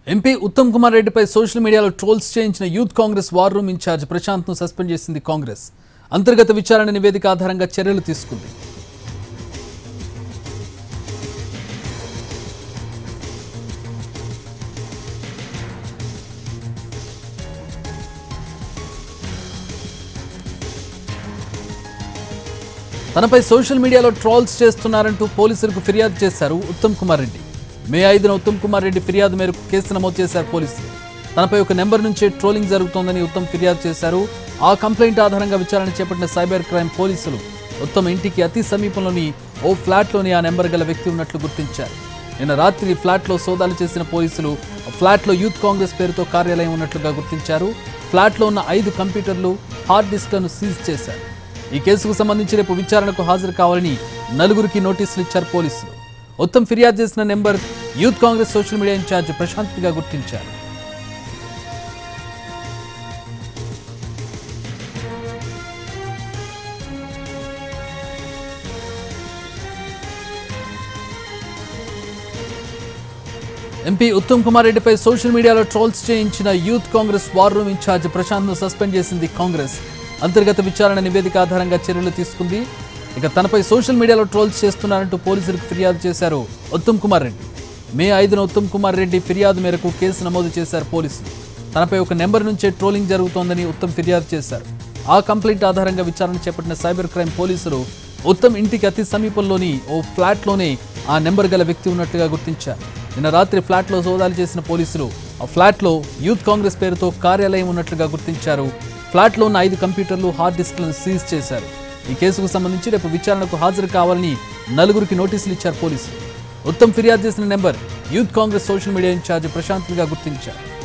MP Uttam Kumar రెడ్డిపై social మీడియాలో trolls చేయించిన youth Congress war room incharge ప్రశాంత్ను సస్పెండ్ చేసింది కాంగ్రెస్ అంతర్గత విచారణ నివేదిక ఆధారంగా చర్యలు తీసుకుంది తనపై సోషల్ మీడియాలో ట్రోల్స్ చేస్తున్నారంటూ పోలీసులకు ఫిర్యాదు చేశారు ఉత్తమ్ కుమార్ రెడ్డి మే ఐదున ఉత్తమ్ కుమార్ రెడ్డి ఫిర్యాదు మేరకు కేసు నమోదు చేశారు పోలీసులు తనపై ఒక నెంబర్ నుంచే ట్రోలింగ్ జరుగుతోందని ఉత్తమ్ ఫిర్యాదు చేశారు ఆ కంప్లైంట్ ఆధారంగా విచారణ చేపట్టిన సైబర్ క్రైమ్ పోలీసులు ఉత్తమ్ ఇంటికి అతి సమీపంలోని ఓ ఫ్లాట్లోని ఆ నెంబర్ గల వ్యక్తి ఉన్నట్లు గుర్తించారు నిన్న రాత్రి ఫ్లాట్లో సోదాలు చేసిన పోలీసులు ఆ ఫ్లాట్లో యూత్ కాంగ్రెస్ పేరుతో కార్యాలయం ఉన్నట్లుగా గుర్తించారు ఫ్లాట్లో ఉన్న ఐదు కంప్యూటర్లు హార్డ్ డిస్క్లను సీజ్ చేశారు ఈ కేసుకు సంబంధించి రేపు విచారణకు హాజరు కావాలని నలుగురికి నోటీసులు ఇచ్చారు పోలీసులు ఉత్తమ్ ఫిర్యాదు చేసిన number youth Congress social media incharge ప్రశాంత్గా గుర్తించారు ఎంపీ ఉత్తమ్ కుమార్ రెడ్డిపై సోషల్ మీడియాలో ట్రోల్స్ చేయించిన youth Congress war room incharge ప్రశాంత్ను సస్పెండ్ చేసింది కాంగ్రెస్ అంతర్గత విచారణ నివేదిక ఆధారంగా చర్యలు తీసుకుంది ఇక తనపై సోషల్ మీడియాలో ట్రోల్స్ చేస్తున్నారంటూ పోలీసులకు ఫిర్యాదు చేశారు ఉత్తమ్ కుమార్ రెడ్డి మే ఐదున ఉత్తమ్ కుమార్ రెడ్డి ఫిర్యాదు మేరకు కేసు నమోదు చేశారు పోలీసులు తనపై ఒక నెంబర్ నుంచే ట్రోలింగ్ జరుగుతోందని ఉత్తమ్ ఫిర్యాదు చేశారు ఆ కంప్లైంట్ ఆధారంగా విచారణ చేపట్టిన సైబర్ క్రైమ్ పోలీసులు ఉత్తమ్ ఇంటికి అతి సమీపంలోని ఓ ఫ్లాట్లోనే ఆ నెంబర్ గల వ్యక్తి ఉన్నట్టుగా గుర్తించారు నిన్న రాత్రి ఫ్లాట్లో సోదాలు చేసిన పోలీసులు ఆ ఫ్లాట్లో యూత్ కాంగ్రెస్ పేరుతో కార్యాలయం ఉన్నట్లుగా గుర్తించారు ఫ్లాట్లో ఉన్న ఐదు కంప్యూటర్లు హార్డ్ డిస్క్లను సీజ్ చేశారు ఈ కేసుకు సంబంధించి రేపు విచారణకు హాజరు కావాలని నలుగురికి నోటీసులు ఇచ్చారు పోలీసులు ఉత్తమ్ ఫిర్యాదు చేసిన number youth Congress social media incharge ప్రశాంత్గా గుర్తించారు